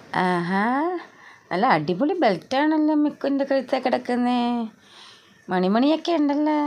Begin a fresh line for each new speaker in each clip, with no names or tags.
ആഹാ നല്ല അടിപൊളി ബെൽറ്റാണല്ലോ മിക്കുൻ്റെ കഴുത്തെ കിടക്കുന്നേ മണിമണിയൊക്കെ ഉണ്ടല്ലോ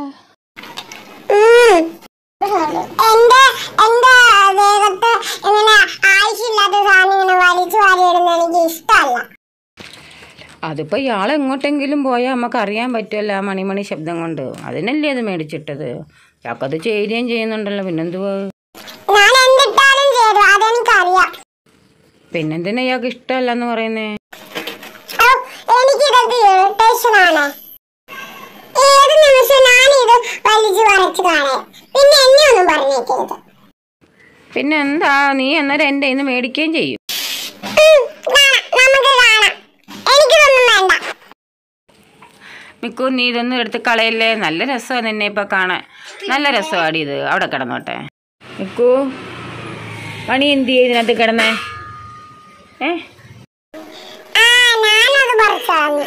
എന്റെ എന്റെ ദേഹത്ത് ഇങ്ങനെ ആവശ്യമില്ലാത്ത സാധനം ഇങ്ങനെ വലിച്ചു വാരിയിടുന്ന എനിക്ക് ഇഷ്ടമല്ല
അതിപ്പോൾ ഇയാൾ എങ്ങോട്ടെങ്കിലും പോയാൽ നമുക്ക് അറിയാൻ പറ്റുമല്ലോ ആ മണിമണി ശബ്ദം കൊണ്ട് അതിനല്ലേ അത് മേടിച്ചിട്ടത് ഇയാൾക്കത് ചേരുകയും ചെയ്യുന്നുണ്ടല്ലോ പിന്നെന്തുവാ
ഞാൻ എന്തിട്ടാലും ചേരും അതെനിക്കറിയാം
പിന്നെന്തിനാ ഇയാൾക്ക് ഇഷ്ടമല്ല എന്ന് പറയുന്നേ
ഔ, എനിക്കിതൊക്കെ ഇറിറ്റേഷൻ ആണ് ഏത് നിമിഷം ഞാനിത് വലിച്ചു വരച്ച് കാണേ പിന്നെ എന്നെ ഒന്നും പറഞ്ഞേക്കരുത്
പിന്നെ എന്താ നീ അന്നേരം എൻ്റെ ഇന്ന് മേടിക്കുകയും ചെയ്യും
ഉം, കാണാം, നമുക്ക് കാണാം എനിക്കിതൊന്നും വേണ്ട
മിക്കു നീ ഇതൊന്നും എടുത്ത് കളയല്ലേ നല്ല രസമാണ് നിന്നെ ഇപ്പം കാണാൻ നല്ല രസമാടി ഇത് അവിടെ കിടന്നോട്ടെ മിക്കു മണി എന്ത് ചെയ്യും ഇതിനകത്ത് കിടന്നേ ഏ
ആ ഞാനത് പറിച്ചു കളഞ്ഞു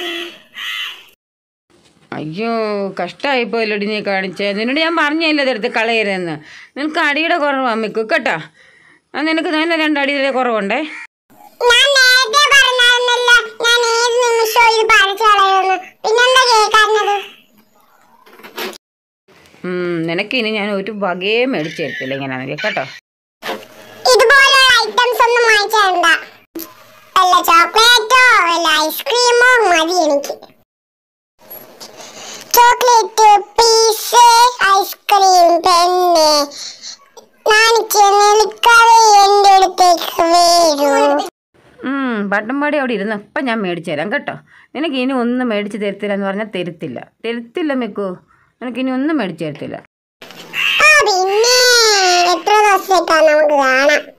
അയ്യോ കഷ്ടമായിപ്പോയില്ലടി നീ കാണിച്ചേ നിന്നോട് ഞാൻ പറഞ്ഞില്ല ഇതെടുത്ത് കളയരുതെന്ന് നിനക്ക് അടിയുടെ കുറവാണ് മിക്കു കേട്ടോ ആ നിനക്ക് നല്ല രണ്ട് അടിയുടെ കുറവുണ്ടേ
ഞാൻ നേരത്തെ പറഞ്ഞായിരുന്നല്ലോ ഞാൻ ഏത് നിമിഷവും ഇത് പറിച്ചു കളയുമെന്ന് പിന്നെന്താ കേൾക്കാഞ്ഞത്
ഉം, നിനക്ക് ഇനി ഞാൻ ഒരു വകയെ മേടിച്ചു തരത്തില്ല ഇങ്ങനെയാണെങ്കിൽ കേട്ടോ
ഇതുപോലുള്ള ഐറ്റംസ് ഒന്നും വാങ്ങിച്ചേണ്ട വല്ല ചോക്ലേറ്റോ വല്ല ഐസ്ക്രീമോ മതി എനിക്ക് ചോക്ലേറ്റ് പീസ് ഐസ്ക്രീം പെണ്ണ് നാണിച്ച് നിൽക്കാതെ എൻ്റെ അടുത്തേക്ക് വരൂ
ഉം, പട്ടംപാടി അവിടെ ഇരുന്ന് അപ്പം ഞാൻ മേടിച്ചു തരാം കേട്ടോ നിനക്ക് ഇനി ഒന്നും മേടിച്ച് തരത്തില്ല എന്ന് പറഞ്ഞാൽ തരത്തില്ല തരത്തില്ല മിക്കു നിനക്ക് ഇനി ഒന്നും മേടിച്ചു തരത്തില്ല
ആ പിന്നെ എത്ര ദിവസത്തേക്കാ നമുക്ക് കാണാം